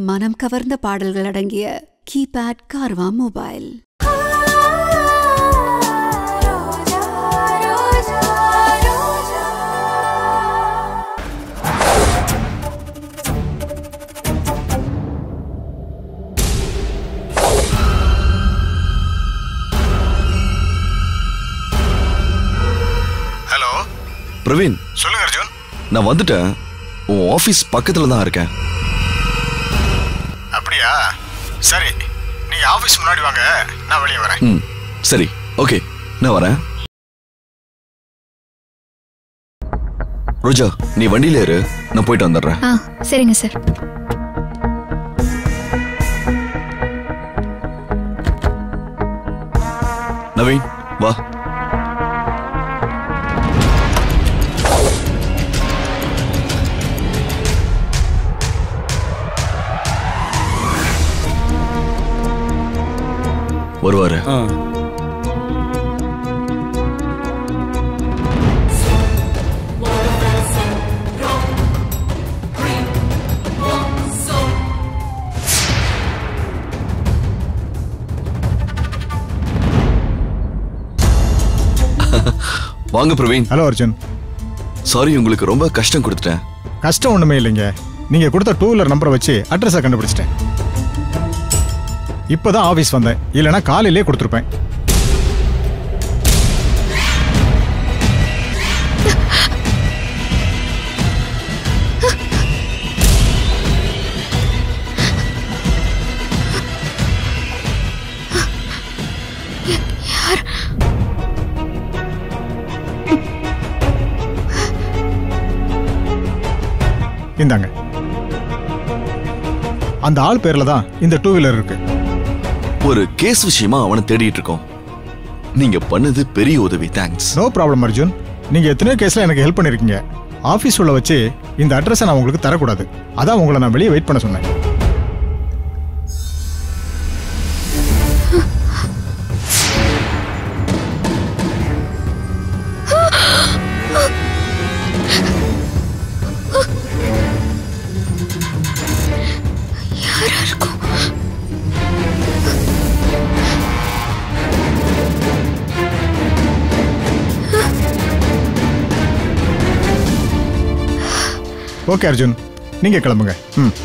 மனம் கவர்ந்த பாடல்கள் அடங்கிய keypad Carvaan mobile hello Praveen சொல்லுங்க அர்ஜுன் நான் வந்துட்டேன் உன் ஆஃபீஸ் பக்கத்துல தான் இருக்கேன் அப்படியா சரி நீங்க ஆபீஸ் முன்னாடி வாங்க நான் வெளியே வரேன் ம் சரி ஓகே நான் வரேன் ரோஜா நீ வண்டியில இரு நான் போயிட்டு வந்துடுறேன் ஆ சரிங்க சார் நவீன் வா வருவாரு வாங்க பிரவீன் ஹலோ அர்ஜுன் சாரி உங்களுக்கு ரொம்ப கஷ்டம் கொடுத்துட்டேன் கஷ்டம் ஒண்ணுமே இல்லைங்க நீங்க கொடுத்த டூ வீலர் நம்பரை வச்சு அட்ரஸை கண்டுபிடிச்சிட்டேன் இப்பதான் ஆபீஸ் வந்தேன் இல்லைன்னா காலையிலே கொடுத்துருப்பேன் இந்தாங்க அந்த ஆள் பேர்ல தான் இந்த டூ வீலர் இருக்கு ஒரு கேஸ் விஷயமா அவனை தேடிட்டு இருக்கோம் நீங்க பண்ணது பெரிய உதவி தேங்க்ஸ் நோ ப்ராப்ளம் அர்ஜுன் நீங்க எத்தனையோ கேஸ்ல எனக்கு ஹெல்ப் பண்ணிருக்கீங்க ஆபீஸ் உள்ள வச்சு இந்த அட்ரஸை நான் உங்களுக்கு தரக்கூடாது அதான் உங்களை நான் வெளியே வெயிட் பண்ண சொன்னேன் யாரா இருக்கும் ஓகே அர்ஜுன் நீங்க கிளம்புங்க ம்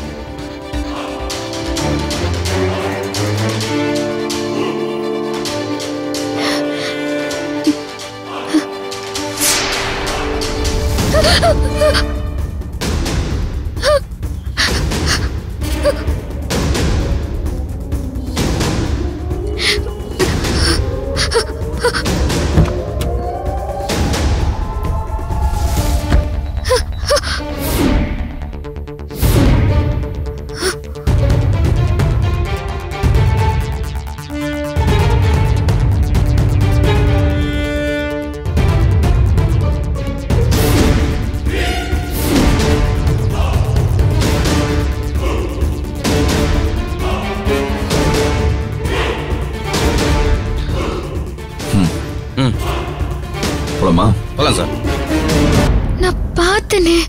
போலாமா போலாம் சார் நான் பார்த்தனே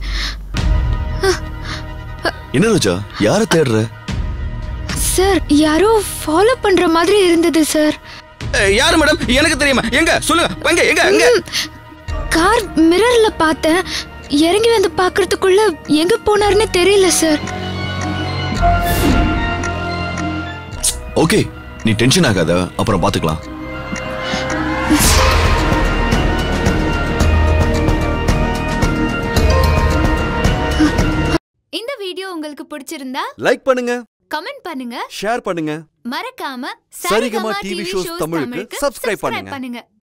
என்ன ரோஜா யாரை தேடுற சார் யாரோ ஃபாலோ பண்ற மாதிரி இருந்தது சார் ஏய், யாரு மேடம் எனக்கு தெரியுமா எங்க சொல்லுங்க எங்க எங்க எங்க கார் மிரர்ல பார்த்தேன் இறங்கி வந்து பார்க்கறதுக்குள்ள எங்க போனாருன்னு தெரியல சார் ஓகே நீ டென்ஷன் ஆகாத அப்புறம் பாத்துக்கலாம் இந்த வீடியோ உங்களுக்கு பிடிச்சிருந்தா லைக் பண்ணுங்க கமெண்ட் பண்ணுங்க ஷேர் பண்ணுங்க மறக்காம சரிகமா டிவி ஷோஸ் தமிழுக்கு subscribe பண்ணுங்க. பண்ணுங்க